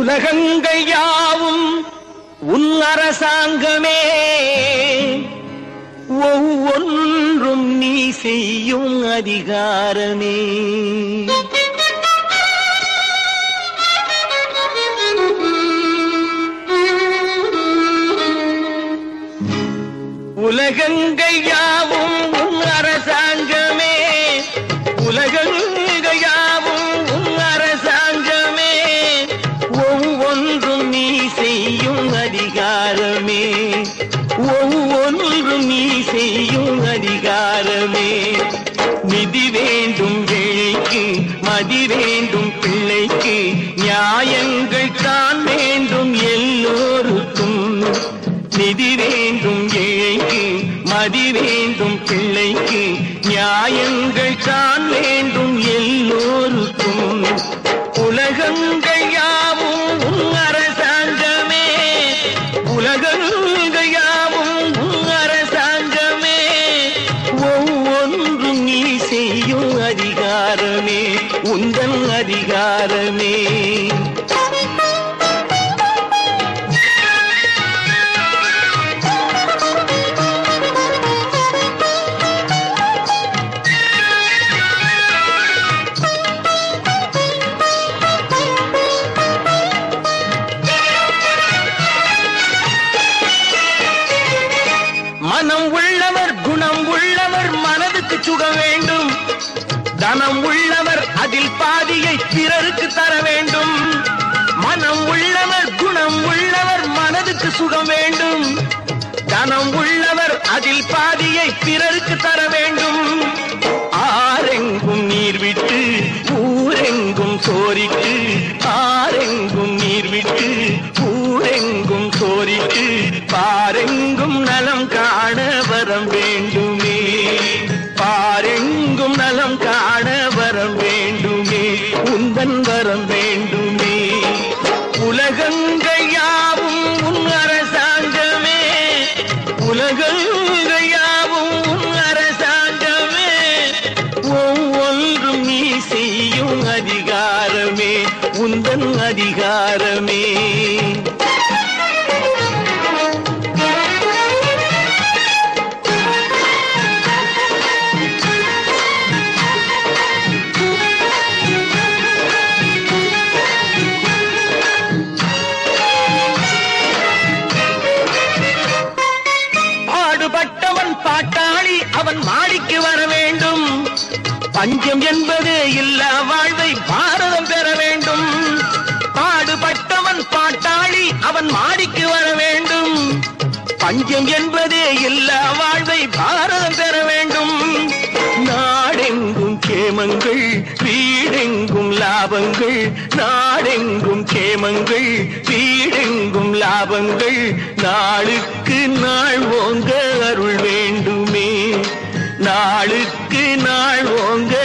உலகங்கள் யாவும் உன் அரசாங்கமே ஒவ்வொன்றும் நீ செய்யும் அதிகாரமே உலகங்கள் யாவும் உன் அரசாங்கமே உலகங்கள் யாவும் உன் அரசாங்கமே ஒவ்வொன்றும் நீ செய்யும் அதிகாரமே ஒவ்வொன்றும் நீ செய்யும் அதிகாரமே நிதி வேண்டும் ஏழைக்கு மதி வேண்டும் பிள்ளைக்கு நியாயங்கள் தான் வேண்டும் எல்லோருக்கும் நிதி வேண்டும் ஏழைக்கு மதி வேண்டும் பிள்ளைக்கு நியாயங்கள் தான் வேண்டும் எல்லோருக்கும் உலகங்கள் யாவும் உன் அரசாங்கமே உலகங்கள் யாவும் உன் அரசாங்கமே ஒவ்வொன்றும் நீ செய்யும் அதிகாரமே உந்தன் அதிகாரமே மனம் உள்ளவர் குணம் உள்ளவர் மனதுக்கு சுகம் வேண்டும் தனம் உள்ளவர் அதில் பாதியை பிறருக்கு தர வேண்டும் மனம் உள்ளவர் குணம் உள்ளவர் மனதுக்கு சுகம் வேண்டும் தனம் உள்ளவர் அதில் பாதியை பிறருக்கு தர வேண்டும் ஆரெங்கும் நீர் விட்டு ஊரெங்கும் சோரிட்டு ஆரெங்கும் நீர் விட்டு ஊரெங்கும் சோரிட்டு பாரெங்கும் நலம் காண வரம் வேண்டுமே பாரெங்கும் நலம் காண வரம் வேண்டுமே உந்தன் வரம் வேண்டுமே உலகங்கள் யாவும் உன் அரசாங்கமே உலகங்கள் யாவும் உன் அரசாங்கமே ஒவ்வொன்றும் நீ செய்யும் அதிகாரமே உந்தன் அதிகாரமே பாடுபட்டவன் பாட்டாளி அவன் மாடிக்கு வர வேண்டும் பஞ்சம் என்பது இல்லா வாழ்வை பாரதம் பெற வேண்டும் பாடுபட்டவன் பாட்டாளி அவன் மாடிக்கு வர வேண்டும் பஞ்சம் என்பதே இல்லா வாழ்வை பாரதம் பெற வேண்டும் நாடெங்கும் கேமங்கள் வீடெங்கும் லாபங்கள் நாடெங்கும் கேமங்கள் வீடெங்கும் லாபங்கள் நாளுக்கு நாள் ஓங்க அருள் வேண்டுமே நாளுக்கு நாள் ஓங்க